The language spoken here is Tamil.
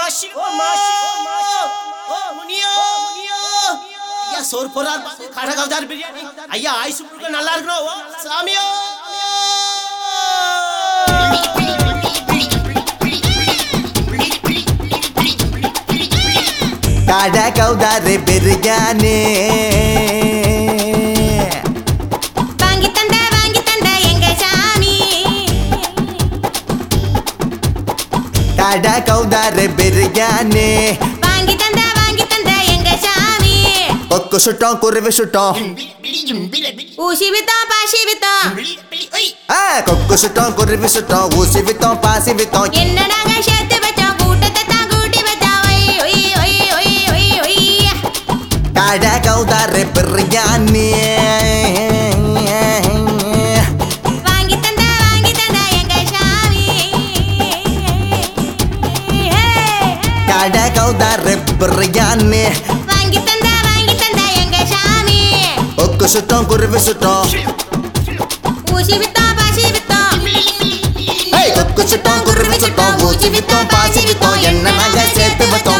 மாஷி ஓ மாஷி ஓ மாஷி ஓ முனியோ முனியோ ஐயா சோறு போறார் கடகவதார் பிரியாணி ஐயா ஆயுசு முழுக்க நல்லா இருக்கணும் ஓ சாமியோ காடா கௌதாரு பிரியாணி வாங்கி தந்த வாங்கி தந்த எங்க சாமி காடா கௌதாரு பிரியாணி வாங்கி தந்த வாங்கி தந்த எங்க சாமி கொக்கு சுட்டோம் குருவி சுட்டோம் ஊசி வித்தோம் பாசி வித்தோம் ஆ, கொக்கு சுட்டோம் குருவி சுட்டோம் ஊசி வித்தோம் பாசி வித்தோம் என்ன நாங்க சேர்த்து வச்சோம் கூட்டத்தை தான் கூட்டி வச்சோம் ஒய் ஒய் ஒய் ஒய் ஒய் ஒய் காடா கௌதாரு பிரியாணி வாங்கி தந்த வாங்கி தந்த எங்க சாமி காடா கௌதாரு பிரியாணி வாங்கி தந்த வாங்கி தந்த எங்க சாமி கொக்கு சுட்டோம் குருவி சுட்டோம் ஊசி வித்தோம் பாசி வித்தோம் ஏய், கொக்கு சுட்டோம் குருவி சுட்டோம் ஊசி வித்தோம் பாசி வித்தோம் என்ன நாங்க சேர்த்து வித்தோம்